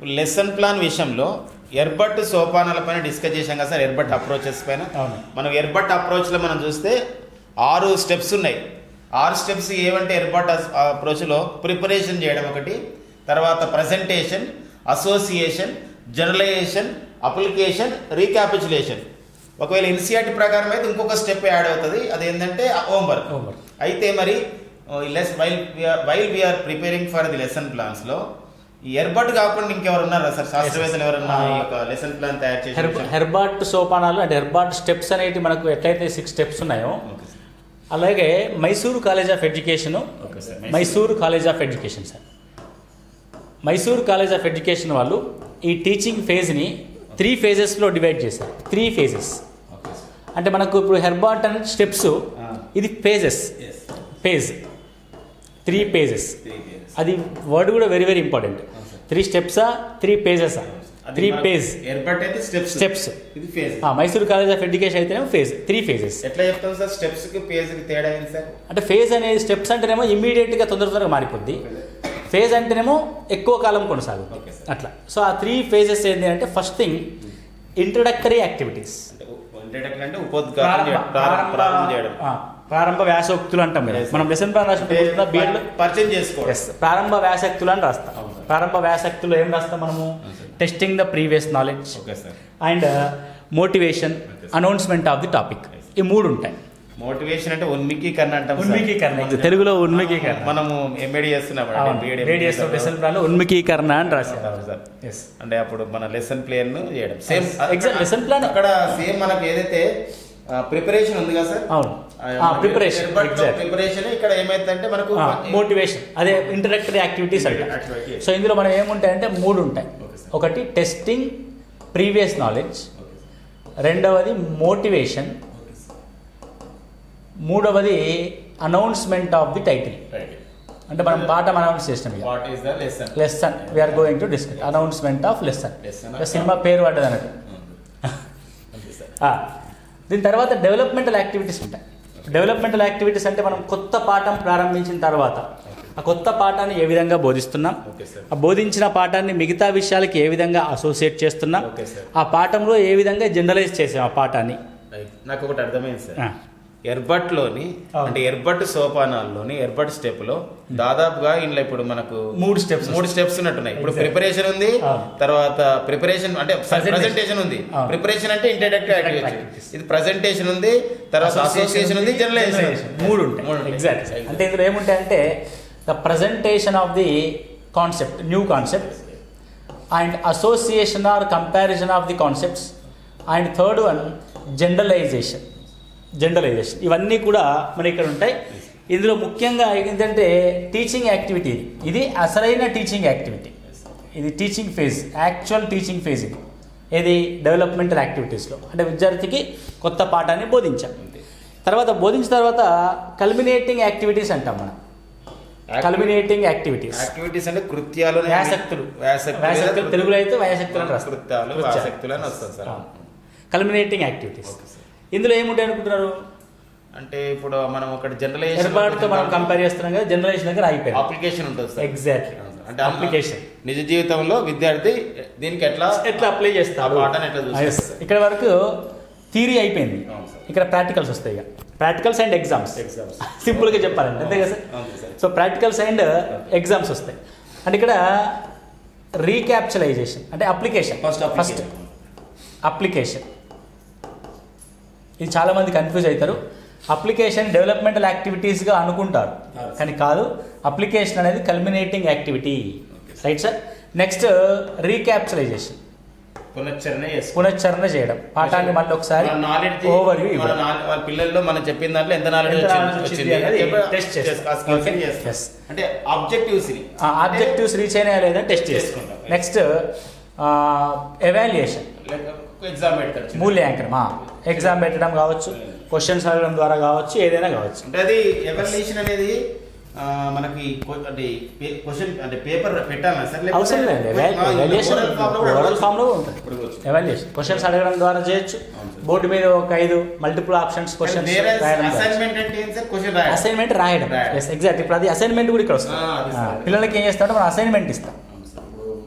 Lesson plan విషయంలో Herbart సోపానాల పైన డిస్కస్ చేశాం కదా సార్ ఎర్బట్ అప్రోచెస్ పైన అవును. మనం ఎర్బట్ అప్రోచ్లో మనం చూస్తే ఆరు స్టెప్స్ ఉన్నాయి ఆరు స్టెప్స్ ఏమంటే ఎర్బట్ అప్రోచ్లో ప్రిపరేషన్ చేయడం ఒకటి తర్వాత presentation association generalisation application recapitulation ఒకవేళ ఇన్సియాటి ప్రకారం అయితే ఇంకొక స్టెప్ యాడ్ అవుతుంది అదేంటంటే హోంవర్క్ Homework. అయితే మరి less while while we are preparing for the lesson ప్లాన్స్లో ఈ ఎర్బట్ కాకుండా ఇంకెవరు ఉన్నారా సార్ శాస్త్రవేత్తలు ఎవరన్నా ఈ యొక్క లెసన్ ప్లాన్ తయారు చేసి హెర్బ హెర్బాట్ సోపానాలు అంటే హెర్బాట్ స్టెప్స్ అనేవి మనకు ఎట్లయితే సిక్స్ స్టెప్స్ ఉన్నాయో ఓకే సార్ అలాగే Mysore college of education okay sir Mysore college of education sir Mysore college of education వాళ్ళు ఈ టీచింగ్ ఫేజ్ని త్రీ ఫేజెస్లో డివైడ్ చేశారు త్రీ ఫేజెస్ ఓకే సార్ అంటే మనకు ఇప్పుడు హెర్బాట్ అనే స్టెప్స్ ఇది phases yes phase three phases three years అది వర్డ్ కూడా వెరీ వెరీ ఇంపార్టెంట్ త్రీ స్టెప్సా త్రీ పేజెసా త్రీ పేజ్ ఎర్బట్ అయితే స్టెప్స్ Steps. ఇది phase Mysuru college of education అయితేనేమో ఫేజ్ త్రీ ఫేజెస్ ఎట్లా చెప్తాం సార్ స్టెప్స్ కి పేజ్ కి తేడా ఏంటి సార్ అంటే ఫేజ్ అనేది స్టెప్స్ అంటేనేమో ఇమ్మీడియట్గా తొందర తొందరగా మారిపోద్ది ఫేజ్ అంటేనేమో ఎక్కువ కాలం కొనసాగుతుంది Okay, sir. అట్లా సో ఆ త్రీ ఫేజెస్ ఏంటి అంటే ఫస్ట్ థింగ్ ఇంట్రడక్టరీ యాక్టివిటీస్ అంటే ఇంటర్డక్ట్ అంటే ఉపోద్ఘాతం చేయడం ప్రారంభ- ప్రారంభం చేయడం ప్రారంభ వ్యాసోక్తులు అంటాం కదా Yes, sir. మనం లెసన్ ప్లాన్ రాసిన బిఎడ్లో పరిచయం చేసుకోవడం ఎస్ ప్రారంభ వ్యాసక్తులు అని రాస్తాం అవును, sir. ప్రారంభ వ్యాసక్తులు ఏం రాస్తాం మనము అవును, sir. Testing the previous knowledge okay sir and motivation Okay, sir. Announcement of the topic Yes. ఈ మూడు ఉంటాయి మోటివేషన్ అంటే ఉన్మికీకరణ అంటాం సార్. ఉన్మికీకరణ తెలుగులో ఉన్మికీకరణ మనము ఎంబీడీ చేస్తున్నాం రేడియస్ లెసన్ ప్లాన్ ఉన్మికీకరణ అని రాశారు అవును సార్ ఎస్ అంటే అప్పుడు మన లెసన్ ప్లేన్ చేయడం సేమ్ Exact lesson plan. అక్కడ సేమ్ మనకి ఏదైతే ప్రిపరేషన్ ఉంది కదా సార్ అవును ప్రిపరేషన్ ఎగ్జాక్ట్ ప్రిపరేషన్ ఇక్కడ ఏమైందంటే మనకు మోటివేషన్ అదే ఇంటరాక్టరీ యాక్టివిటీస్ అంట Activity. సో ఇందులో మనం ఏముంటాయంటే మూడు ఉంటాయి Okay, sir. ఒకటి testing previous knowledge Okay, sir. రెండవది మోటివేషన్ Okay, sir. మూడవది announcement of the title Right. అంటే మనం పాఠం అనౌన్స్ చేసినాం ఇక What is the lesson? Lesson we are going to discuss announcement of lesson Lesson. Cinema పేరు పడ్డది అన్నట్టు అంతే సార్. ఆ, దీని తర్వాత డెవలప్మెంటల్ యాక్టివిటీస్ ఉంటాయి డెవలప్మెంటల్ యాక్టివిటీస్ అంటే మనం కొత్త పాఠం ప్రారంభించిన తర్వాత ఆ కొత్త పాఠాన్ని ఏ విధంగా బోధిస్తున్నాం ఓకే సార్ ఆ బోధించిన పాఠాన్ని మిగతా విషయాలకి ఏ విధంగా అసోసియేట్ చేస్తున్నాం ఓకే సార్ ఆ పాఠంలో ఏ విధంగా జనరలైజ్ చేసాం ఆ పాఠాన్ని రైట్. నాకు ఒకటి అర్థమైంది సార్ ఆ, ఎర్బట్ లోని అవును. అంటే ఎర్బట్ సోపానాల్లోని ఎర్బట్ స్టెప్ లో దాదాపుగా ఇంట్లో ఇప్పుడు మనకు మూడు స్టెప్స్ మూడు స్టెప్స్ ఉన్నట్టున్నాయి ఇప్పుడు Exactly. ప్రిపరేషన్ ఉంది అవును. తర్వాత ప్రిపరేషన్ అంటే Presentation. ప్రెజెంటేషన్ ఉంది అవును. ప్రిపరేషన్ అంటే ఇంటర్డక్టివ్ Introductory యాక్టివిటీ activities. ఇది ప్రెజెంటేషన్ ఉంది తర్వాత అసోసియేషన్ ఉంది జనరలైజేషన్ మూడు ఉంటాయి ఎగ్జాక్ట్ అంటే ఇందులో ఏముంటాయంటే the presentation of the concept new concept and association or comparison of the concepts and third one generalisation generalisation ఇవన్నీ కూడా మన ఇక్కడ ఉంటాయి ఇందులో ముఖ్యంగా ఏంటంటే టీచింగ్ యాక్టివిటీ ఇది ఇది అసలైన టీచింగ్ యాక్టివిటీ ఇది teaching phase actual teaching phase ఇది ఏది డెవలప్మెంటల్ యాక్టివిటీస్లో అంటే విద్యార్థికి కొత్త పాఠాన్ని బోధించాం తర్వాత బోధించిన తర్వాత కల్మినేటింగ్ యాక్టివిటీస్ అంటాం మనం కల్మినేటింగ్ యాక్టివిటీస్ యాక్టివిటీస్ అంటే కృత్యాలు వ్యాసక్తులు వ్యాసక్తులు వ్యాసక్తులు తెలుగులో అయితే వ్యాసక్తులు అని రాస్తారు కృత్యాలు వ్యాసక్తులు అని వస్తుంది sir culminating activities okay sir ఇందులో ఏముంటాయి అనుకుంటున్నారు అంటే ఇప్పుడు మనం ఒకటి జనరలైజేషన్ ఎర్బాట్తో మనం కంపేర్ చేస్తున్నాం కదా జనరలైజేషన్ దగ్గర అయిపోయింది అప్లికేషన్ ఉంటుంది సార్ ఎగ్జాక్ట్లీ అంటే అప్లికేషన్ నిజ జీవితంలో విద్యార్థి దీనికి ఎట్లా ఎట్లా అప్లై ఆ చేస్తారు పాఠాన్ని ఎట్లా Yes. చూస్తారు ఇక్కడ వరకు థియరీ అయిపోయింది అవును సార్. ఇక్కడ ప్రాక్టికల్స్ వస్తాయి ఇక ప్రాక్టికల్స్ అండ్ ఎగ్జామ్స్ ఎగ్జామ్స్ సింపుల్గా చెప్పాలంటే అంతే కదా సార్ అవును sir so practicals and exams వస్తాయి అంటే ఇక్కడ రీక్యాప్చలైజేషన్ అంటే అప్లికేషన్ ఫస్ట్ ఫస్ట్ అప్లికేషన్ ఇది చాలా మంది కన్ఫ్యూజ్ అవుతారు అప్లికేషన్ డెవలప్మెంటల్ యాక్టివిటీస్గా అనుకుంటారు Yes. కానీ కాదు అప్లికేషన్ అనేది culminating activity Okay. Right sir next recapitulation పునశ్చరణ చేసుకో పునశ్చరణ చేయడం పాఠాన్ని మళ్ళీ ఒకసారి మన నాలెడ్జ్ ఓవర్ వ్యూ మన ఇవ్వడం నాలెడ్జ్ వాళ్ళ పిల్లల్లో మనం చెప్పిన దాంట్లో ఎంత నాలెడ్జ్ ఎంత వచ్చింది knowledge వచ్చింది వచ్చింది అనేది చెప్పి test చేస్తాం. చేస్- ఆ skills ని Okay. చేస్తాం. Yes. అంటే ఆబ్జెక్టివ్స్ ని ఆబ్జెక్టివ్స్ రీచ్ అయినా లేదా టెస్ట్ చేసుకుంటాం. చేసుకుంటాం నెక్స్ట్ ఎవాల్యుయేషన్ ఎగ్జామ్ పెడతారు మూల్యాంకనం ఎగ్జామ్ పెట్టడం కావచ్చు క్వశ్చన్స్ అడగడం ద్వారా కావచ్చు ఏదైనా కావచ్చు అంటే అది ఎవల్యూషన్ అనేది ఆ, మనకి కొ- అంటే క్వశ్చన్ అంటే పేపర్ పెట్టాలా సార్ లేకపోతే- అవసరం లేదు ఆ, ఎవాల్యుయేషన్ oral form లో కూడా ఓరల్ అడగచ్చు. ఫామ్ లో ఉంటుంది అడగచ్చు. ఎవాల్యుయేషన్ క్వశ్చన్స్ అడగడం ద్వారా చేయొచ్చు అవును సార్. బోర్డు మీద ఒక ఐదు మల్టిపుల్ ఆప్షన్స్ క్వశ్చన్స్ వేరే రాయడం అసైన్మెంట్ అంటే ఏం సార్ క్వశ్చన్ రాయాలి అసైన్మెంట్ రాయడం రాయడం. ఎస్ ఎగ్జాక్ట్ ఇప్పుడు అది అసైన్మెంట్ కూడా ఇక్కడ వస్తుంది ఆ, అది ఆ, సార్. పిల్లలకి ఏం చేస్తామంటే మనం అసైన్మెంట్ ఇస్తాం అవును సార్. ఇప్పుడు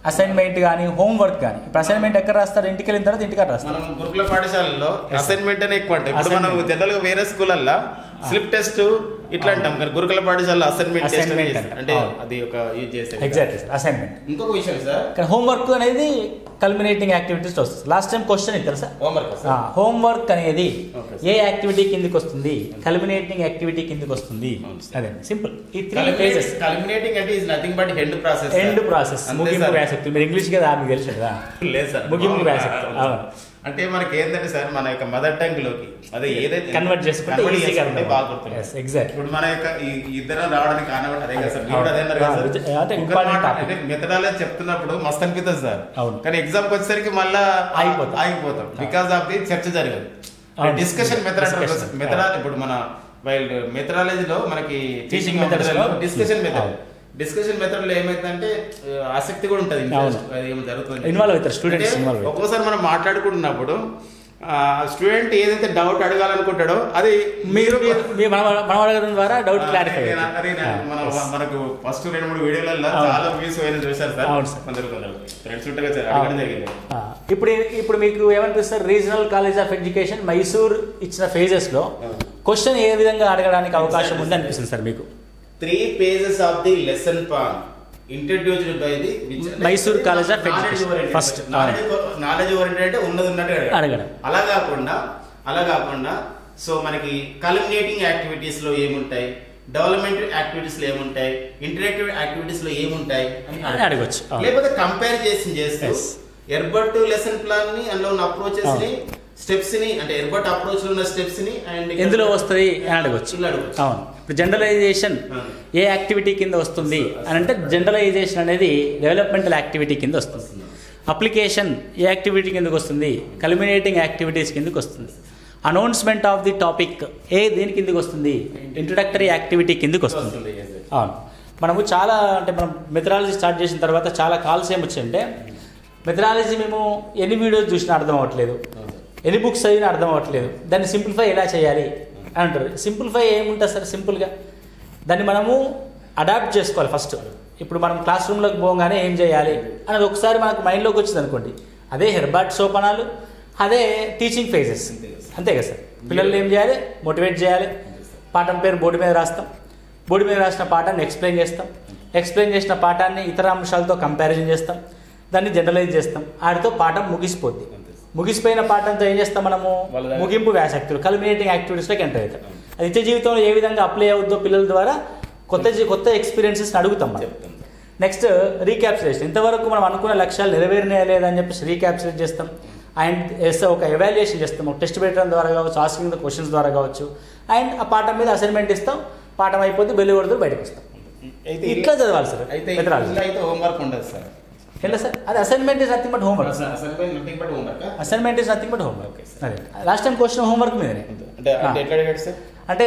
అసైన్మెంట్ కానీ హోంవర్క్ కానీ ఇప్పుడు అసైన్మెంట్ ఎక్కడ రాస్తారు ఇంటికి వెళ్ళిన తర్వాత ఇంటికి రాస్తారు మనం గురుకుల పాఠశాలలో అసైన్మెంట్ అనే ఎక్కువ అంటాయి ఇప్పుడు మనం Assignment. జనరల్ గా వేరే స్కూలల్లో స్లిప్ టెస్ట్ ఇట్లా అంటాం కానీ గురుకుల పాఠశాలలో అసైన్మెంట్ టెస్ట్ Assignment అంటాం. అంటే అవును. అది ఒక యూజ్ చేసే ఎగ్జాక్ట్లీ సార్ అసైన్మెంట్ ఇంకొక విషయం సార్ కానీ హోంవర్క్ అనేది కల్మినేటింగ్ యాక్టివిటీస్ వస్తుంది లాస్ట్ టైం క్వశ్చన్ ఇది తెలుసా హోంవర్క్ సార్ హోంవర్క్ అనేది Okay, ఏ యాక్టివిటీ కిందకి వస్తుంది కల్మినేటింగ్ యాక్టివిటీ కిందకి వస్తుంది అవును, sir. అదే సింపుల్ ఈ త్రీ ఫేజెస్ కల్మినేటింగ్ అంటే is nothing but end process end process ముగింపు వ్యాసక్తులు మీరు ఇంగ్లీష్ కదా మీకు తెలుసు కదా లేదు సార్ ముగింపు వ్యాసక్తులు అవును అంటే మనకి ఏంటంటే సార్ మన యొక్క మదర్ టంగ్ లోకి అదే ఏదైతే కన్వర్ట్ చేసుకుంటే convert ఈజీగా చేసుకుంటే బాగా గుర్తుంది ఎస్ ఎగ్జాక్ట్ ఇప్పుడు మన యొక్క ఈ ఇద్దరం రావడానికి కారణం అదే కదా సార్ మీరు అవును. అదే అన్నారు కదా సార్ అవును. అంటే ఒక్క important మాట topic. అంటే మెథడాలజీ చెప్తున్నప్పుడు మస్తు అనిపిస్తుంది సార్ అవును. కానీ ఎగ్జామ్ కి వచ్చేసరికి మళ్ళా ఆగిపోతాం. ఆగిపోతాం బికాస్ ఆఫ్ ది చర్చ జరగదు అవును. Discussion method Discussion. మెథడాలజీ ఇప్పుడు మన వైల్డ్ మెథడాలజీలో మనకి Teaching methods లో డిస్కషన్ మెథడ్ అవును. డిస్కషన్ మెథడ్ లో ఏమైందంటే ఆ, ఆసక్తి కూడా ఉంటుంది అవును. అది ఏమో జరుగుతుంది Involve అవుతారు, students అంటే involve అవుతారు. ఒక్కోసారి మనం మాట్లాడుకుంటున్నప్పుడు స్టూడెంట్ ఏదైతే డౌట్ అడగాలనుకుంటాడో అది మీరు మీ మన మన అడగడం ద్వారా డౌట్ క్లారిఫై అదే నా- అదే నా- మన- మనకు ఫస్ట్ రెండు మూడు వీడియోలలో అవును. చాలా వ్యూస్ అయినా చూశారు సార్ అవును సార్. కొందరు కొందరు ఫ్రెండ్స్ ఉంటే కదా సార్ అడగడం జరిగింది ఇప్పుడు ఇప్పుడు మీకు ఏమనిపిస్తారు regional college of education Mysore ఇచ్చిన phases లో క్వశ్చన్ ఏ విధంగా అడగడానికి అవకాశం ఉంది అనిపిస్తుంది సార్ మీకు three phases of the lesson plan introduced by the Mysore College of Education. First. Knowledge oriented అంటే ఉన్నది ఉన్నట్టు అడగడం. అడగడం అలా కాకుండా అలా కాకుండా సో మనకి కల్మినేటింగ్ యాక్టివిటీస్ లో ఏముంటాయి డెవలప్మెంట్ యాక్టివిటీస్ లో ఏముంటాయి ఇంటరాక్టివ్ యాక్టివిటీస్ లో ఏముంటాయి అని అని అడగొచ్చు. అవును. లేకపోతే కంపేర్ చేసి చేస్తూ Yes. ఎర్బర్ట్ లెసన్ ప్లాన్ ని అందులో ఉన్న అప్రోచెస్ ని స్టెప్స్ ని అంటే ఎర్బర్ట్ అప్రోచ్ లో ఉన్న స్టెప్స్ ని అండ్ ఎందులో వస్తుంది అని అడగొచ్చు ఇలా అడగొచ్చు. అవును ఇప్పుడు జనరలైజేషన్ అవును. ఏ యాక్టివిటీ కింద వస్తుంది అని అంటే జనరలైజేషన్ అనేది డెవలప్మెంటల్ యాక్టివిటీ కింద వస్తుంది అప్లికేషన్ ఏ యాక్టివిటీ కిందకు వస్తుంది కల్మినేటింగ్ యాక్టివిటీస్ కిందకు వస్తుంది అనౌన్స్మెంట్ ఆఫ్ ది టాపిక్ ఏ దేని కిందకు వస్తుంది ఇంట్రడక్టరీ యాక్టివిటీ కిందకు వస్తుంది వస్తుంది, yes, yes. అవును మనము చాలా అంటే మనం మెథడాలజీ స్టార్ట్ చేసిన తర్వాత చాలా కాల్స్ ఏమొచ్చాయంటే మెథడాలజీ మేము ఎన్ని వీడియోస్ చూసినా అర్థం అవ్వట్లేదు ఎన్ని బుక్స్ చదివినా అర్థం అవ్వట్లేదు దాన్ని సింప్లిఫై ఎలా చేయాలి అని అంటారు సింప్లిఫై ఏముంటుంది సార్ సింపుల్గా దాన్ని మనము అడాప్ట్ చేసుకోవాలి ఫస్ట్ ఇప్పుడు మనం క్లాస్ రూమ్లోకి పోగానే ఏం చేయాలి అనేది ఒకసారి మనకు మైండ్లోకి వచ్చింది అనుకోండి అదే హెర్బాట్ సోపనాలు అదే టీచింగ్ ఫేజెస్ అంతే కదా సార్ పిల్లల్ని ఏం చేయాలి మోటివేట్ చేయాలి పాఠం పేరు బోర్డు మీద రాస్తాం బోర్డు మీద రాసిన పాఠాన్ని ఎక్స్ప్లెయిన్ చేస్తాం ఎక్స్ప్లెయిన్ చేసిన పాఠాన్ని ఇతర అంశాలతో కంపారిజన్ చేస్తాం దాన్ని జనరలైజ్ చేస్తాం ఆడితో పాఠం ముగిసిపోద్ది ముగిసిపోయిన పాఠంతో ఏం చేస్తాం మనము వాళ్ళ దగ్గర- ముగింపు వ్యాసక్తులు కల్మినేటింగ్ యాక్టివిటీస్లోకి ఎంటర్ అవుతాం అది నిత్య జీవితంలో ఏ విధంగా అప్లై అవుద్దో పిల్లల ద్వారా కొత్త జీ- కొత్త ఎక్స్పీరియన్సెస్ అడుగుతాం మనం చెప్తాం నెక్స్ట్ రీక్యాప్చులేషన్ ఇంతవరకు మనం అనుకున్న లక్ష్యాలు నెరవేరినాయా లేదని చెప్పేసి రీక్యాప్చులేట్ చేస్తాం అండ్ ఎస్ ఒక ఎవాల్యుయేషన్ చేస్తాం ఒక టెస్ట్ పెట్టడం ద్వారా కావచ్చు ఆస్కింగ్ ద క్వశ్చన్స్ ద్వారా కావచ్చు అండ్ ఆ పాఠం మీద అసైన్మెంట్ ఇస్తాం పాఠం అయిపోతే బెల్లి కొడుతూ బయటకు వస్తాం అయితే ఇట్లా చదవాలి సార్ అయితే మెథడాలజీ ఇందులో అయితే హోంవర్క్ ఉండదు సార్ ఎలా సార్ అది assignment is nothing but homework assignment nothing but homework assignment is nothing but homework Okay, sir. అదే లాస్ట్ టైం క్వశ్చన్ హోంవర్క్ మీదనే అంటే ఆ. అంటే ఎట్లా అడిగాడు సార్ అంటే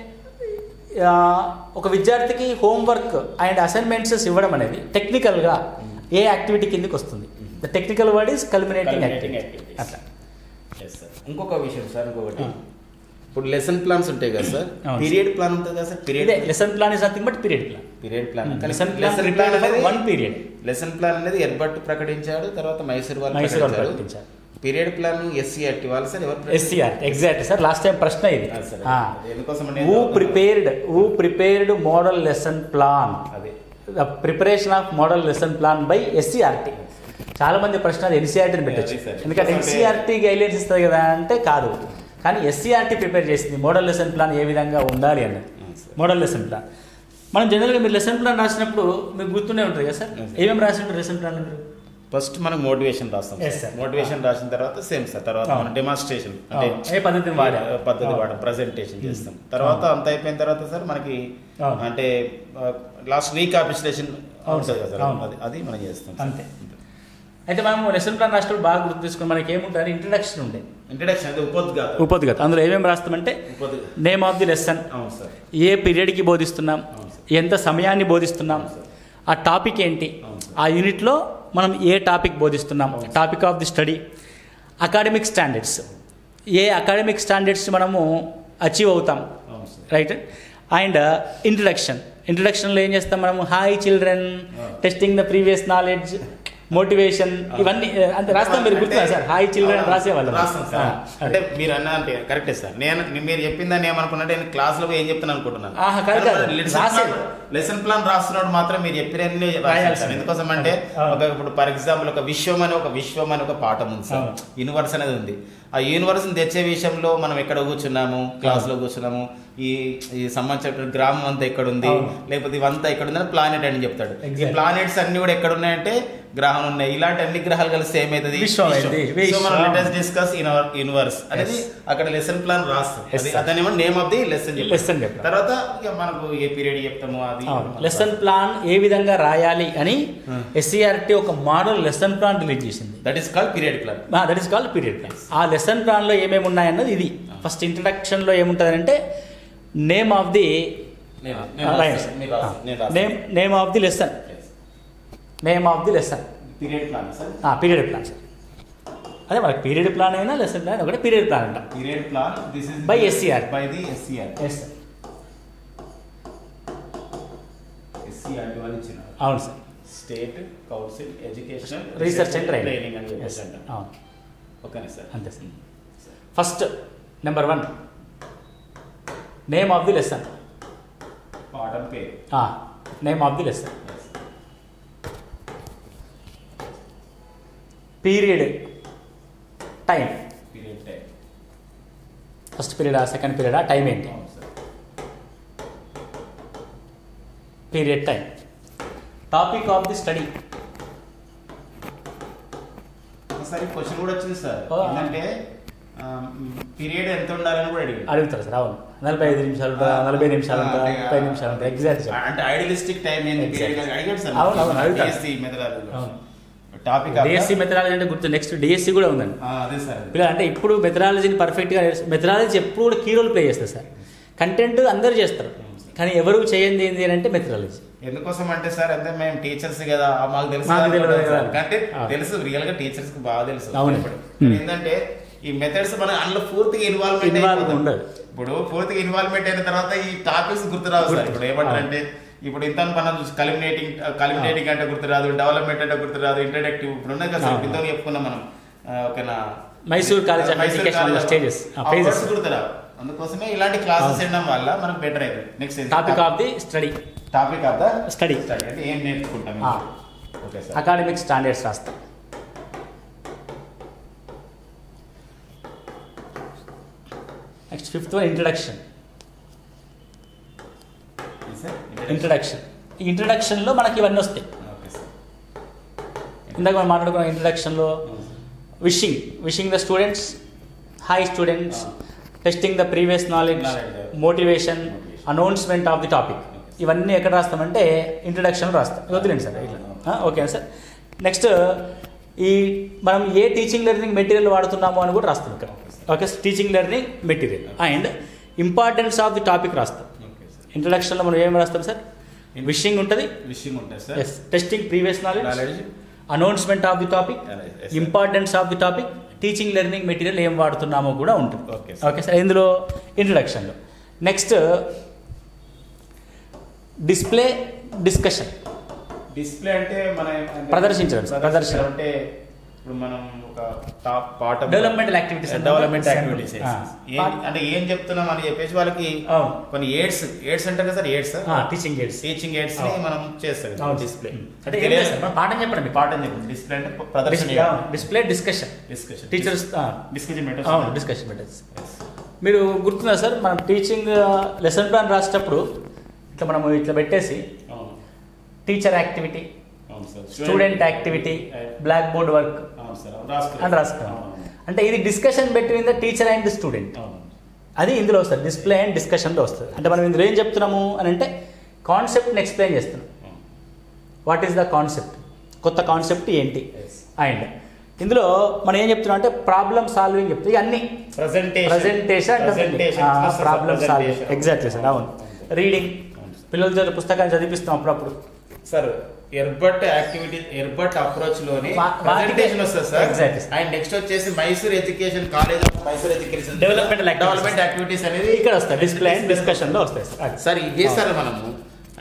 ఆ, ఒక విద్యార్థికి హోంవర్క్ అండ్ అసైన్మెంట్స్ ఇవ్వడం అనేది టెక్నికల్గా ఏ యాక్టివిటీ కిందకి వస్తుంది the technical word is culminating Culminating activity activities. అట్లా ఎస్ సార్ ఇంకొక విషయం సార్ ఇంకొకటి ఆ. ఇప్పుడు లెసన్ ప్లాన్స్ ఉంటాయి కదా సార్ అవును. పీరియడ్ ప్లాన్ ఉంటుంది కదా సార్ ఇదే period lesson plan is nothing but period plan period plan lesson plan prepare one period lesson plan అనేది ఎర్బట్ ప్రకటించాడు తర్వాత మైసూర్ వాళ్ళు మైసూర్ వాళ్ళు ప్రకటించారు ప్రకటించారు పీరియడ్ ప్లాన్ ఎస్సీఆర్టీ వాళ్ళు సార్ ఎవరు ప్రకటించారు? SCR exact sir last time ప్రశ్న ఇది ఆ, సరే. అది ఎందుకోసం అనేది who prepared who prepared model lesson plan అదే the preparation of model lesson plan by SCRT చాలా మంది ప్రశ్న అది ఎన్సీఆర్టీని పెట్టచ్చు అదే సార్. ఎందుకంటే ఎన్సీఆర్టీ గైడ్లైన్స్ ఇస్తుంది కదా అంటే కాదు కానీ ఎస్సీఆర్టీ ప్రిపేర్ చేసింది మోడల్ లెసన్ ప్లాన్ ఏ విధంగా ఉండాలి అన్నది అవును సార్. మోడల్ లెసన్ ప్లాన్ మనం జనరల్గా మీరు లెసన్ ప్లాన్ రాసినప్పుడు మీకు గుర్తుండే ఉంటుంది కదా సార్ అవును సార్. ఏమేమి రాసినట్టు లెసన్ ప్లాన్ మీరు ఫస్ట్ మనం మోటివేషన్ రాస్తాం Yes, sir. మోటివేషన్ రాసిన తర్వాత సేమ్ సార్ తర్వాత అవును. మనం డెమాన్స్ట్రేషన్ అంటే అవును. ఏ పద్ధతిని వాడా? పద్ధతి అవును. వాడడం ప్రజెంటేషన్ చేస్తాం తర్వాత అంత అయిపోయిన తర్వాత సార్ మనకి అవును. అంటే లాస్ట్ రీకాపిస్టేషన్ అవును ఉంటుంది కదా సార్. సార్ అవును. అది అది మనం చేస్తాం అంతే అయితే మనం లెసన్ ప్లాన్ రాసినప్పుడు బాగా గుర్తు తీసుకుని మనకి ఏముంటుంది ఇంట్రడక్షన్ ఉండే ఇంట్రడక్షన్ అది ఉపోద్ఘాతం ఉపద్గత అందులో ఏమేమి రాస్తామంటే ఉపోద్ఘాతం నేమ్ ఆఫ్ ది లెసన్ అవును సార్ ఏ పీరియడ్కి బోధిస్తున్నాం అవును సార్. ఎంత సమయాన్ని బోధిస్తున్నాం అవును సార్. ఆ టాపిక్ ఏంటి అవును సార్. ఆ యూనిట్లో మనం ఏ టాపిక్ బోధిస్తున్నాం అవును sir. Topic of the study academic standards ఏ అకాడమిక్ స్టాండర్డ్స్ మనము అచీవ్ అవుతాం అవును సార్ రైట్ అండ్ ఇంట్రడక్షన్ ఇంట్రడక్షన్లో ఏం చేస్తాం మనము hi children Ah. Testing the previous knowledge motivation ఇవన్నీ ఆ, అంటే రాస్తాం మీరు గుర్తున్నా సార్ హాయ్ చిల్డ్రన్ రాసేవాళ్ళు రాస్తాం సార్ ఆ, అంటే అదే. మీరు అన్న అంటే కరెక్టే సార్ నేను మీరు చెప్పిందని ఏమనుకున్నా నేను క్లాస్ లో ఏం చెప్తాను అనుకుంటున్నాను ఆహా, కాదు, కాదు. రాసేది. లెసన్ ప్లాన్ రాస్తున్నాడు మాత్రం మీరు చెప్పినన్ని రాయాలి సార్ రాయాల్సింది. ఎందుకోసం అంటే అవును. ఒక ఇప్పుడు ఫర్ ఎగ్జాంపుల్ ఒక విశ్వం అని ఒక విశ్వం అని ఒక పాఠం ఉంది సార్ అవును. యూనివర్స్ అనేది ఉంది ఆ యూనివర్స్ తెచ్చే విషయంలో మనం ఎక్కడ కూర్చున్నాము క్లాస్ లో కూర్చున్నాము ఈ ఈ సంబంధించిన గ్రామం అంతా ఎక్కడ ఉంది అవును. లేకపోతే ఇవంతా ఎక్కడ ఉంది అని ప్లానెట్ అని చెప్తాడు ఈ Exactly. ప్లానెట్స్ అన్ని కూడా ఎక్కడ ఉన్నాయంటే గ్రహం ఉన్నాయి ఇలాంటి అన్ని గ్రహాలు కలిసి ఏమైతుంది విశ్వం అయింది. సో మనం విశ్వం. Latest discuss in our universe అనేది అక్కడ లెసన్ ప్లాన్ రాస్తాం Yes, అది sir. అదనేమో name of the lesson Lesson చెప్తాం. తర్వాత ఇక మనకు ఏ పీరియడ్ చెప్తాము అది లెసన్ ప్లాన్ ఏ విధంగా రాయాలి అని ఎస్సీఆర్టీ ఒక మోడల్ లెసన్ ప్లాన్ రిలీజ్ చేసింది that is called period plan that is called period plan ఆ లెసన్ ప్లాన్లో ఏమేమి ఉన్నాయన్నది ఇది ఫస్ట్ ఇంట్రడక్షన్లో ఏముంటుంది అంటే name of the name name of the lesson name of the lesson period plan sir period plan sir అదే మనకి పీరియడ్ ప్లాన్ అయినా లెసన్ ప్లాన్ ఒకటి పీరియడ్ ప్లాన్ అంటాం period plan this is By SCR. By the SCR yes sir SCR వాళ్ళు ఇచ్చిన అవును sir state council education research and training training అని చెప్పేసి అంటాం అవును ఓకేనా సార్ అంతే sir first number one name of the lesson పాఠం పేరు name of the lesson period time period time first పీరియడా సెకండ్ పీరియడా టైం ఏంటి అవును sir period time topic of the study ఒకసారి క్వశ్చన్ కూడా వచ్చింది సార్ ఓ. ఏంటంటే పీరియడ్ ఎంత ఉండాలని కూడా అడిగాడు అడుగుతారు సార్ అవును నలభై ఐదు నిమిషాలు ఉంటుందా నలభై నిమిషాలు ఉంటుందా ఆ, ముప్పై నిమిషాలు ఉంటుందా ఎగ్జాక్ట్ సార్ అంటే ఐడియలిస్టిక్ టైం ఏంది Exactly. పీరియడ్ అడిగాడు సార్ అవును, అవును, అడుగుతారు. డిఎస్సి మెథడాలజీ అవును. టాపిక్ డిఎస్సి మెథడాలజీ అంటే గుర్తు నెక్స్ట్ డిఎస్సి కూడా ఉందండి అదే సార్ పిల్లలు అంటే ఇప్పుడు మెథడాలజీని పర్ఫెక్ట్గా మెథడాలజీ ఎప్పుడు కూడా కీ రోల్ ప్లే చేస్తారు సార్ కంటెంట్ అందరూ చేస్తారు కానీ ఎవరు చేయండి ఏంటి అని అంటే మెథడాలజీ ఎందుకోసం అంటే సార్ అంటే మేము టీచర్స్ కదా ఆ మాకు తెలుసు మాకు తెలియదు అనుకుంటాం కదా. సార్. అంటే ఆ. తెలుసు రియల్ గా టీచర్స్ కి బాగా తెలుసు అవును. ఇప్పుడు Hmm. ఏంటంటే ఈ మెథడ్స్ మన అందులో పూర్తిగా ఇన్వాల్వ్మెంట్ Involve ఉండదు. ఇప్పుడు పూర్తిగా ఇన్వాల్వ్మెంట్ అయిన తర్వాత ఈ టాపిక్స్ గుర్తురావు సార్ గుర్తు. ఇప్పుడు ఏమంటారంటే ఇప్పుడు ఇంత మనం చూసి కలిమినేటింగ్ కలిమినేటింగ్ అంటే గుర్తురాదు డెవలప్మెంట్ అంటే గుర్తురాదు ఇంట్రడక్టివ్ ఇప్పుడు ఉన్నాయి కదా సార్ అవును. ఇంత చెప్పుకున్నాం మనం ఆ, ఓకేనా Mysore college of Mysore education college stages ఆ ఫేజెస్ words గుర్తురావు అందుకోసమే ఇలాంటి క్లాసెస్ వినడం వల్ల మనకు బెటర్ అవుతుంది next topic of the study topic of the study study అంటే ఏం నేర్చుకుంటాం ఆ. ఓకే సార్ అకాడమిక్ స్టాండర్డ్స్ రాస్తాం next fifth one introduction sir introduction ఈ ఇంట్రడక్షన్లో మనకి ఇవన్నీ వస్తాయి ఓకే సార్ ఇందాక మనం మాట్లాడుకున్న ఇంట్రడక్షన్లో wishing wishing the students hi students testing the previous knowledge Knowledge. Motivation Motivation. Announcement of the topic Okay. ఇవన్నీ ఎక్కడ రాస్తామంటే ఇంట్రడక్షన్ రాస్తాం వదిలేండి సార్ ఇట్లా ఓకే సార్ నెక్స్ట్ ఈ మనం ఏ టీచింగ్ లెర్నింగ్ మెటీరియల్ వాడుతున్నాము అని కూడా రాస్తాం ఇక్కడ Okay, sir. Okay teaching learning material and importance of the topic రాస్తాం ఓకే సార్ ఇంట్రడక్షన్లో మనం ఏం రాస్తాం సార్ విషింగ్ ఉంటుంది విషయం ఉంటుంది sir yes testing previous knowledge knowledge announcement of the topic Yes, sir. Importance of the topic teaching learning material ఏం వాడుతున్నామో కూడా ఉంటుంది Okay, sir. ఓకే సార్ ఇందులో ఇంట్రడక్షన్లో నెక్స్ట్ డిస్ప్లే డిస్కషన్ డిస్ప్లే అంటే మన అంటే- ప్రదర్శించడం సార్, ప్రదర్శన. అంటే ఇప్పుడు మనం ఒక టాప్ పాట Developmental activities అన్నమాట. Development Sample. యాక్టివిటీస్ ఆ. అంటే ఏం చెప్తున్నాం అని చెప్పేసి వాళ్ళకి అవును. కొన్ని ఎయిడ్స్ ఎయిడ్స్ అంటారు కదా sir aids teaching aids teaching aids ని మనం చేస్తాం డిస్ప్లే అంటే ఏం లేదు సార్, మనం పాఠం చెప్పండి మీకు పాఠం చెప్పండి డిస్ప్లే అంటే ప్రదర్శన display discussion discussion teachers discussion అవును డిస్కషన్ పెట్టచ్చు మీరు గుర్తుందా సార్ మనం టీచింగ్ లెసన్ ప్లాన్ రాసేటప్పుడు ఇట్లా మనం ఇట్లా పెట్టేసి అవును టీచర్ యాక్టివిటీ అవును sir student activity black board work అవును సార్ రాసుకున్నాం అని రాసుకున్నాం అంటే ఇది discussion between the teacher and the student అవును అది ఇందులో వస్తుంది డిస్ప్లే అండ్ డిస్కషన్లో వస్తుంది అంటే మనం ఇందులో ఏం చెప్తున్నాము అని అంటే కాన్సెప్ట్ని ఎక్స్ప్లెయిన్ చేస్తున్నాం వాట్ ఈస్ ద కాన్సెప్ట్ కొత్త కాన్సెప్ట్ ఏంటి Yes. అండ్ ఇందులో మనం ఏం చెప్తున్నాం అంటే ప్రాబ్లమ్ సాల్వింగ్ చెప్తాం ఇవన్నీ presentation presentation problem solving exactly sir అవును రీడింగ్ పిల్లల దగ్గర పుస్తకాన్ని చదివిపిస్తాం అప్పుడప్పుడు sir Herbart activity Herbart approach లోని వా- వాటికి- ప్రజెంటేషన్ వస్తుంది సార్ Exactly. అండ్ నెక్స్ట్ వచ్చేసి Mysore education college of Mysore education Developmental activities. Development activities అనేది ఇక్కడ వస్తాయి డిస్ప్లే అండ్ డిస్కషన్లో వస్తాయి సార్ అది. సార్ ఇది చేస్తారు మనము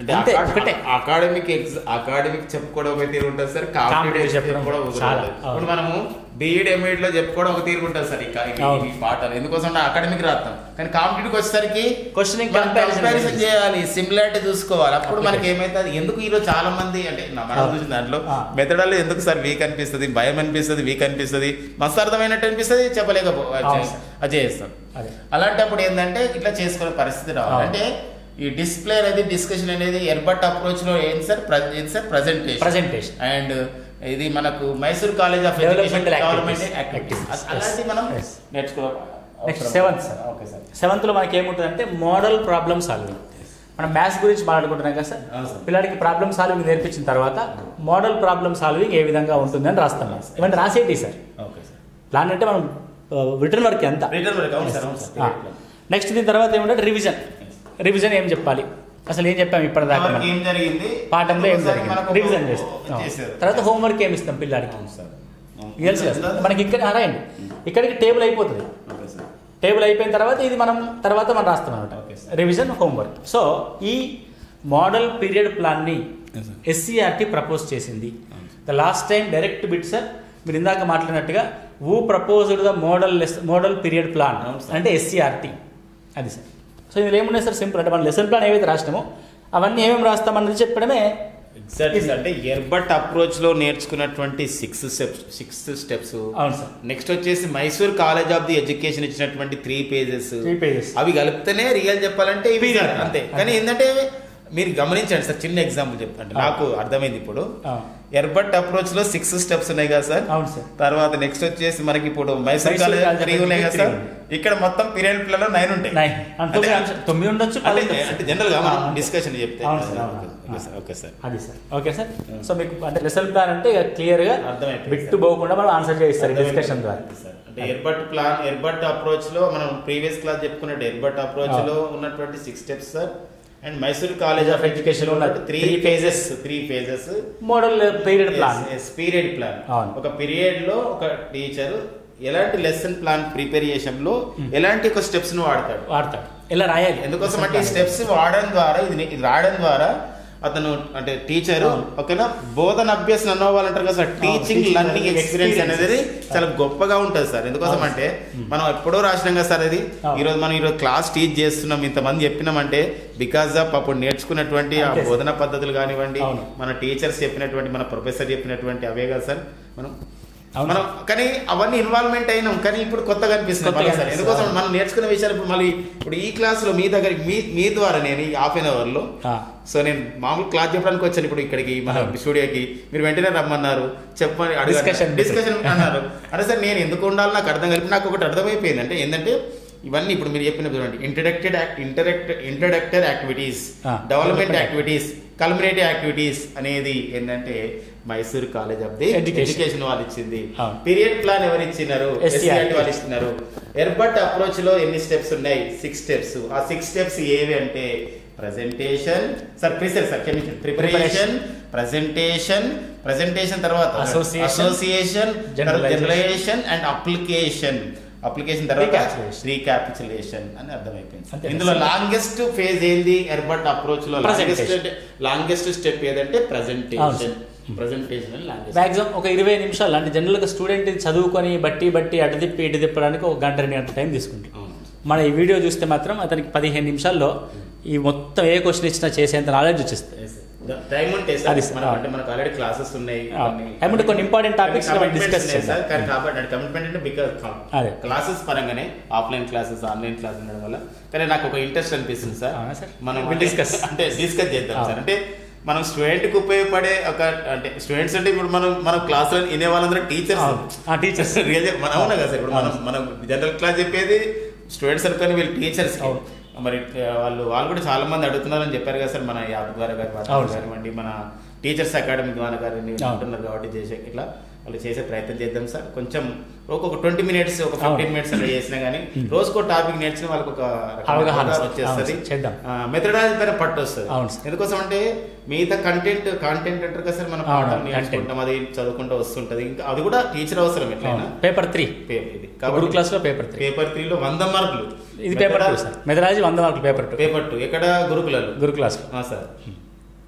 అంటే అంతే అకా- ఒకటే అకాడమిక్ ఎగ్జ అకాడమిక్ చెప్పుకోవడం ఒక తీరు ఉంటుంది సార్ Competitive కాంపిటేటివ్ చెప్పడం చెప్పుకోవడం ఒక తీరు చాలా, ఉంటుంది. అవును. ఇప్పుడు మనము బీఈడ్ ఎంఈడ్ లో చెప్పుకోవడం ఒక తీరు ఉంటుంది సార్ ఇక ఇవి- అవును. ఇవి పాఠాలు ఎందుకోసం అంటే అకాడమిక్ రాస్తాం కానీ కాంపిటేటివ్ వచ్చేసరికి Questioning మనం comparison comparison చేయాలి. చేయాలి సిమిలారిటీ చూసుకోవాలి అప్పుడు మనకి Application. ఏమైతుంది ఎందుకు ఈరోజు చాలా మంది అంటే నా- మనం అవును. చూసిన దాంట్లో ఆ. మెథడాలు ఎందుకు సార్ వీక్ అనిపిస్తుంది భయం అనిపిస్తుంది వీక్ అనిపిస్తుంది మస్తు అర్థమైనట్టు అనిపిస్తుంది చెప్పలేకపో అవును సార్. అది చేస్తాం అదే అలాంటప్పుడు ఏంటంటే ఇట్లా చేసుకునే పరిస్థితి రావాలి అవును. అంటే ఈ డిస్ప్లే అనేది డిస్కషన్ అనేది ఎర్బట్ అప్రోచ్ లో ఏం సార్ ప్ర- ఏం సార్ ప్రజెంటేషన్ ప్రజెంటేషన్ అండ్ ఇది మనకు Mysore college of Developmental education development activities. Activities Activities. అలాంటి మనం Yes. నేర్చుకోవాలి next seventh sir okay sir సెవెంత్లో మనకి ఏముంటుందంటే మోడల్ ప్రాబ్లమ్ సాల్వింగ్ మనం మ్యాథ్స్ గురించి మాట్లాడుకుంటున్నాం కదా సార్ అవును సార్. పిల్లాడికి ప్రాబ్లమ్ సాల్వింగ్ నేర్పించిన తర్వాత మోడల్ ప్రాబ్లమ్ సాల్వింగ్ ఏ విధంగా ఉంటుందని రాస్తాం ఇవన్నీ రాసేటి సార్ ఓకే సార్ ప్లాన్ అంటే మనం రిటర్న్ వర్క్ ఎంత రిటర్న్ వర్క్ అవును సార్ అవును సార్ నెక్స్ట్ దీని తర్వాత ఏమంటే రివిజన్ రివిజన్ ఏం చెప్పాలి అసలు ఏం చెప్పాం ఇప్పటిదాకా ఇంతవరకు మనం? ఏం జరిగింది పాఠంలో ఏం ఒకసారి జరిగింది మనకు ఒక- రివిజన్ చేస్తాం చేశారు. తర్వాత హోంవర్క్ ఏమి ఇస్తాం పిల్లాడికి అవును సార్ అవును. తెలుసు కదా సార్? మనకి ఇక్కడ ఆ, రాయండి ఇక్కడికి టేబుల్ అయిపోతుంది ఓకే సార్ టేబుల్ అయిపోయిన తర్వాత ఇది మనం తర్వాత మనం రాస్తాం అనమాట Okay, sir. Revision homework so ఈ మోడల్ పీరియడ్ ప్లాన్ని Yes, sir. ఎస్సీఆర్టీ ప్రపోజ్ చేసింది అవును, the last time direct bit sir మీరు ఇందాక మాట్లాడినట్టుగా who proposed the model model period plan అవును, sir. అంటే ఎస్సీఆర్టీ అది సార్ సో ఇందులో ఏమున్నాయి సార్ సింపుల్ అంటే మన లెసన్ ప్లాన్ ఏవైతే రాసినామో అవన్నీ ఏమేమి రాస్తామన్నది చెప్పడమే ఎగ్జాక్ట్ అంటే ఎర్బట్ అప్రోచ్ లో నేర్చుకున్నటువంటి సిక్స్ స్టెప్స్ సిక్స్ స్టెప్స్ అవును సార్ నెక్స్ట్ వచ్చేసి Mysore college of the education ఇచ్చినటువంటి త్రీ పేజెస్ త్రీ పేజెస్ అవి కలిపితేనే రియల్ చెప్పాలంటే ఇవి Period. సార్ అంతే కానీ ఏంటంటే మీరు గమనించండి సార్ చిన్న ఎగ్జాంపుల్ చెప్తాను నాకు అర్థమైంది ఇప్పుడు ఎర్బట్ అప్రోచ్ లో సిక్స్ స్టెప్స్ ఉన్నాయి కదా సార్ అవును సార్ తర్వాత నెక్స్ట్ వచ్చేసి మనకి ఇప్పుడు Mysore Mysore college college three ఉన్నాయి కదా three సార్ ఇక్కడ మొత్తం పీరియడ్ పిల్లలు నైన్ ఉంటాయి నైన్ అంటే అంటే- తొమ్మిది- తొమ్మిది ఉండొచ్చు పది అంటే ఉండొచ్చు. అంటే జనరల్ గా మనం ఆ, అంతే. డిస్కషన్ చెప్తే అవును సార్, అవును. ఓకే సార్ ఓకే సార్ అది సార్ ఓకే సార్ సో మీకు అంటే లెసన్ ప్లాన్ అంటే క్లియర్ గా అర్థమైపోయింది బిట్టు పోకుండా మనం ఆన్సర్ చేస్తారు డిస్కషన్ ద్వారా సార్ అంటే ఎర్బట్ ప్లాన్ ఎర్బట్ అప్రోచ్ లో మనం ప్రీవియస్ క్లాస్ చెప్పుకున్నట్టు ఎర్బట్ అప్రోచ్ లో ఉన్నటువంటి six steps sir and Mysore college of education లో ఉన్నట్టు three three phases three phases model period plan period plan అవును. ఒక పీరియడ్ లో ఒక టీచర్ ఎలాంటి లెసన్ ప్లాన్ ప్రిపేర్ చేసంలో ఎలాంటి ఒక స్టెప్స్ ను వాడతాడు వాడతాడు ఇలా రాయాలి ఎందుకోసం అంటే ఈ స్టెప్స్ వాడడం ద్వారా ఇది ఇది రాయడం ద్వారా అతను అంటే టీచర్ అవును. ఓకేనా బోధన అభ్యసన అవ్వాలంటారు కదా sir teaching teaching learning learning experience అనేది experiences. చాలా గొప్పగా ఉంటుంది సార్ ఎందుకోసం అవును. అంటే మనం ఎప్పుడో రాసినాం కదా సార్ అది అవును. ఈరోజు మనం ఈరోజు క్లాస్ టీచ్ చేస్తున్నాం ఇంతమంది చెప్పినామంటే బికాస్ ఆఫ్ అప్పుడు నేర్చుకున్నటువంటి ఆ అంతే సార్. బోధన పద్ధతులు కానివ్వండి అవును. మన టీచర్స్ చెప్పినటువంటి మన ప్రొఫెసర్ చెప్పినటువంటి అవే కదా సార్ మనం అవును. మనం కానీ అవన్నీ ఇన్వాల్వ్మెంట్ అయినాం కానీ ఇప్పుడు కొత్తగా అనిపిస్తుంది కొత్తగా మళ్ళీ సార్ అనిపిస్తుంది. ఎందుకోసం మనం నేర్చుకున్న విషయాలు ఇప్పుడు మళ్ళీ ఇప్పుడు ఈ క్లాస్లో మీ దగ్గర మీ మీ ద్వారా నేను ఈ హాఫ్ అన్ అవర్లో ఆ, సో నేను మామూలు క్లాస్ చెప్పడానికి వచ్చాను ఇప్పుడు ఇక్కడికి మన అవును. స్టూడియోకి మీరు వెంటనే రమ్మన్నారు చెప్పని Discussion. డిస్కషన్ అన్నారు అంటే సార్ నేను ఎందుకు ఉండాలి నాకు అర్థం కలిపి నాకు ఒకటి అర్థమైపోయింది అంటే ఏంటంటే ఇవన్నీ ఇప్పుడు మీరు చెప్పిన చూడండి ఇంట్రడక్టెడ్ ఇంటరాక్ట్ ఇంట్రడక్టర్ యాక్టివిటీస్ ఆ, development development activities culminative activities అనేది ఏంటంటే Mysore college of the Education. Education వాళ్ళు ఇచ్చింది అవును. పీరియడ్ ప్లాన్ ఎవరు ఇచ్చినారు SCRT. ఎస్సీఆర్టీ వాళ్ళు ఇస్తున్నారు ఎర్బట్ అప్రోచ్ లో ఎన్ని స్టెప్స్ ఉన్నాయి సిక్స్ స్టెప్స్ ఆ సిక్స్ స్టెప్స్ ఏవి అంటే ప్రజెంటేషన్ సార్ ప్రిసెల్ సార్ క్షమించండి ప్రిపరేషన్ ప్రజెంటేషన్ ప్రజెంటేషన్ తర్వాత Association. Association Generalization. Generalization and application application తర్వాత Recapitulation. రీక్యాపిచులేషన్ అని అర్థమైపోయింది అంతే. ఇందులో లాంగెస్ట్ ఫేజ్ ఏంది ఎర్బట్ అప్రోచ్ లో లాంగెస్ట్ Presentation. లాంగెస్ట్ స్టెప్ ఏదంటే ప్రజెంటేషన్ ప్రజెంటేషన్ లాంగెస్ట్ మ్యాక్సిమం ఒక ఇరవై నిమిషాలు అంటే జనరల్గా స్టూడెంట్ చదువుకొని బట్టి బట్టి అటు తిప్పి ఇటు తిప్పడానికి ఒక గంట రెండు గంటల టైం తీసుకుంటాం అవును మన ఈ వీడియో చూస్తే మాత్రం అతనికి పదిహేను నిమిషాల్లో ఈ మొత్తం ఏ క్వశ్చన్ ఇచ్చినా చేసేంత నాలెడ్జ్ వచ్చేస్తుంది టైం ఉంటే అది సార్ సార్. మనం అంటే మనకు ఆల్రెడీ క్లాసెస్ ఉన్నాయి ఆ. ఏమంటే కొన్ని important topics మనం discuss చేద్దాం. సార్ కానీ కాబట్టి కమిట్మెంట్ అంటే బికాస్ అదే. క్లాసెస్ పరంగానే ఆఫ్లైన్ క్లాసెస్ ఆన్లైన్ క్లాస్ ఉండడం వల్ల కానీ నాకు ఒక ఇంట్రెస్ట్ అనిపిస్తుంది సార్ అవునా సార్? మనం We discuss. అంటే డిస్కస్ చేద్దాం ఆ. సార్ అంటే మనం స్టూడెంట్ కి ఉపయోగపడే ఒక అంటే స్టూడెంట్స్ అంటే ఇప్పుడు మనం మన క్లాస్ లో వినే వాళ్ళందరూ టీచర్స్ ఆ టీచర్స్ రియల్ మనం అవునా కదా సార్ ఇప్పుడు మనం మనం జనరల్ క్లాస్ చెప్పేది స్టూడెంట్స్ అనుకొని వీళ్ళు టీచర్స్ అవును. మరి ఆ, వాళ్ళు వాళ్ళు కూడా చాలా మంది అడుగుతున్నారని చెప్పారు కదా సార్ మన యాప్ ద్వారా గారి అవును సార్. కానివ్వండి మన టీచర్స్ అకాడమీ ద్వారా గారిని అవును. అంటున్నారు కాబట్టి చేసే ఇట్లా వాళ్ళు చేసే ప్రయత్నం చేద్దాం సార్ కొంచెం ఒక ట్వంటీ మినిట్స్ ఒక ఫిఫ్టీన్ అవును. మినిట్స్ అలా చేసినా కానీ Hmm. రోజుకో టాపిక్ నేర్చిన వాళ్ళకి ఒక రకమైన అవగాహన అవగాహన సార్. వచ్చేస్తుంది అవును సార్. చేద్దాం. మెథడాలజీ పైన పట్టు వస్తుంది అవును సార్. ఎందుకోసం అంటే మిగతా కంటెంట్ కాంటెంట్ అంటారు కదా సార్ మనం అవును, పాఠాలు content. నేర్చుకుంటాం అది చదువుకుంటూ వస్తుంటది ఇంకా అది కూడా టీచర్ అవసరం ఎట్లయినా పేపర్ త్రీ పే- ఇది గురు క్లాస్ లో పేపర్ త్రీ పేపర్ త్రీలో వంద మార్కులు ఇది పేపర్ టూ సార్ మెదరాజీ వంద మార్కులు పేపర్ టూ పేపర్ టూ ఎక్కడ గురుకులలో గురు క్లాస్ లో ఆ, సార్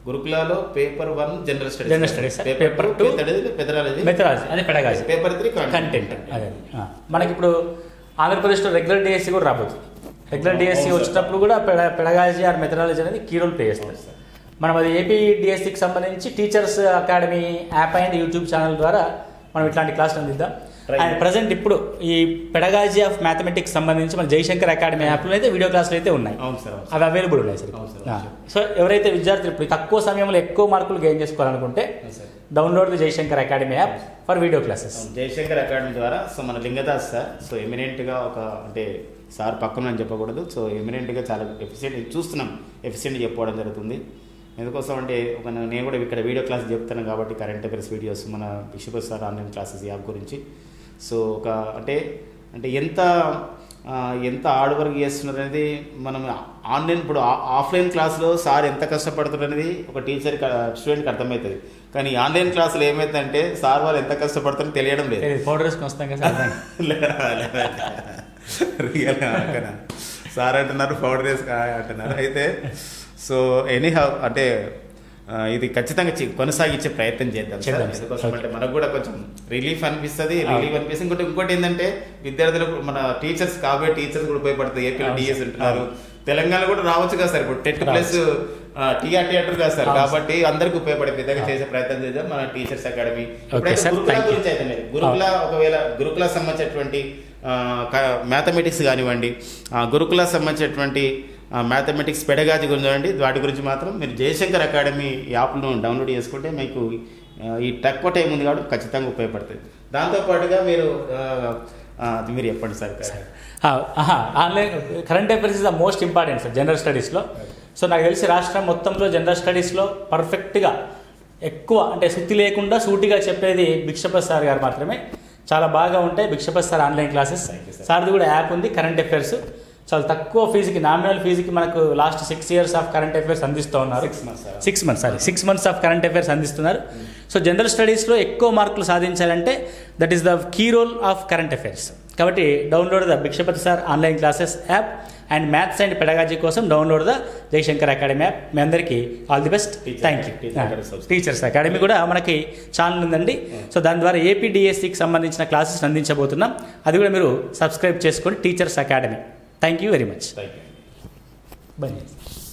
గురుకులాలో paper one general studies General studies, sir. Paper Paper two two, పెదరాలజీ మెథడాలజీ అదే పెడగాజీ పేపర్ త్రీ కంటెంట్ అదే ఆ. మనకి ఇప్పుడు ఆంధ్రప్రదేశ్లో రెగ్యులర్ డిఎస్సి కూడా రాబోతుంది రెగ్యులర్ డిఎస్సి అవును సార్. వచ్చినప్పుడు కూడా పెడ పెడగాజీ ఆర్ మెథడాలజీ అనేది కీ రోల్ ప్లే చేస్తుంది మనం అది ఏపీ డిఎస్సికి సంబంధించి teachers academy app and YouTube channel ద్వారా మనం ఇట్లాంటి క్లాసులు అందిద్దాం Right. అండ్ ప్రజెంట్ ఇప్పుడు ఈ పెడగాజీ ఆఫ్ మ్యాథమెటిక్స్ సంబంధించి మన జయశంకర్ అకాడమీ యాప్లో అయితే వీడియో క్లాసులు అయితే ఉన్నాయి అవును సార్ అవును సార్. అవి అవైలబుల్ ఉన్నాయి సార్ అవును సార్, ఆ. అవును సో ఎవరైతే విద్యార్థులు ఇప్పుడు తక్కువ సమయంలో ఎక్కువ మార్కులు గెయిన్ చేసుకోవాలనుకుంటే అవును sir. Download the Jayashankar academy app for video classes Jayashankar academy ద్వారా సో మన లింగదాస్ సార్ సో ఎమినెంట్గా ఒక అంటే సార్ పక్కన అని చెప్పకూడదు సో ఎమినెంట్గా చాలా ఎఫిషియెంట్ చూస్తున్నాం ఎఫిషియెంట్ చెప్పుకోవడం జరుగుతుంది ఎందుకోసం అంటే ఒక నేను కూడా ఇక్కడ వీడియో క్లాస్ చెప్తాను కాబట్టి కరెంట్ అఫైర్స్ వీడియోస్ మన బిషప్ సార్ ఆన్లైన్ క్లాసెస్ యాప్ గురించి సో ఒక అంటే అంటే ఎంత ఆ, ఎంత హార్డ్ వర్క్ చేస్తున్నారు అనేది మనం ఆన్లైన్ ఇప్పుడు ఆ- ఆఫ్లైన్ క్లాస్లో సార్ ఎంత కష్టపడుతున్నారు అనేది ఒక టీచర్ స్టూడెంట్కి అర్థమవుతుంది కానీ ఈ ఆన్లైన్ క్లాసులు ఏమైందంటే సార్ వాళ్ళు ఎంత కష్టపడుతున్నారో తెలియడం లేదు పౌడర్ వేసుకొని వస్తాం కదా సార్ అర్థం రియల్ అక్కడ సార్ అంటున్నారు పౌడర్ వేసి అంటున్నారు అయితే సో ఎనీ హౌ అంటే ఆ, ఇది ఖచ్చితంగా చి- కొనసాగించే ప్రయత్నం చేద్దాం సార్ చేద్దాం సార్. ఎందుకోసం అంటే మనకు కూడా కొంచెం రిలీఫ్ అనిపిస్తుంది రిలీఫ్ అనిపిస్తుంది ఇంకోటి ఇంకోటి ఏంటంటే విద్యార్థులకు మన టీచర్స్ కాబోయే టీచర్స్ కూడా ఉపయోగపడుతుంది ఏపీలో అవును డిఎస్ సార్. ఉంటున్నారు తెలంగాణ కూడా రావచ్చు కదా సార్ ఇప్పుడు టెట్ ప్లస్ టీఆర్ థియేటర్ కదా సార్ అవును సార్. కాబట్టి అందరికి ఉపయోగపడే విధంగా చేసే ప్రయత్నం చేద్దాం మన టీచర్స్ అకాడమీ Okay, sir. గురుకుల Thank you. గురించి అయితే లేదు. గురుకుల ఒకవేళ గురుకుల సంబంధించినటువంటి మ్యాథమెటిక్స్ కానివ్వండి ఆ, గురుకుల సంబంధించినటువంటి మ్యాథమెటిక్స్ పెడగాజీ గురించి చూడండి వాటి గురించి మాత్రం మీరు జయశంకర్ అకాడమీ యాప్ను డౌన్లోడ్ చేసుకుంటే మీకు ఆ, ఈ తక్కువ టైం ఉంది కాబట్టి ఖచ్చితంగా ఉపయోగపడుతుంది దాంతోపాటుగా మీరు ఆ, ఆ, అది మీరు చెప్పండి sir online current affairs is the most important sir general స్టడీస్లో సో నాకు తెలిసి రాష్ట్రం మొత్తంలో జనరల్ స్టడీస్లో పర్ఫెక్ట్గా ఎక్కువ అంటే సుత్తి లేకుండా సూటిగా చెప్పేది భిక్షపత్ సార్ గారు మాత్రమే చాలా బాగా ఉంటాయి Bhikshapath sir online classes Thank you, sir. సార్ది కూడా యాప్ ఉంది కరెంట్ అఫైర్స్ చాలా తక్కువ ఫీజుకి నామినల్ ఫీజుకి మనకు last six years of current affairs అందిస్తూ ఉన్నారు Six months, sir. Six months sorry six months of current affairs అందిస్తున్నారు సో జనరల్ స్టడీస్లో ఎక్కువ మార్కులు సాధించాలంటే that is the key role of current affairs కాబట్టి download the Bhikshapathi sir online classes app and maths and pedagogy కోసం download the Jayashankar academy app మీ అందరికీ all the best Teacher- thank you Teacher Academy subscribe. Teachers academy కూడా మనకి channel ఉందండి so దాని ద్వారా ఏపీడిఎస్సికి సంబంధించిన క్లాసెస్ అందించబోతున్నాం అది కూడా మీరు సబ్స్క్రైబ్ చేసుకోండి teachers academy thank you very much thank you బంద్ చేయండి.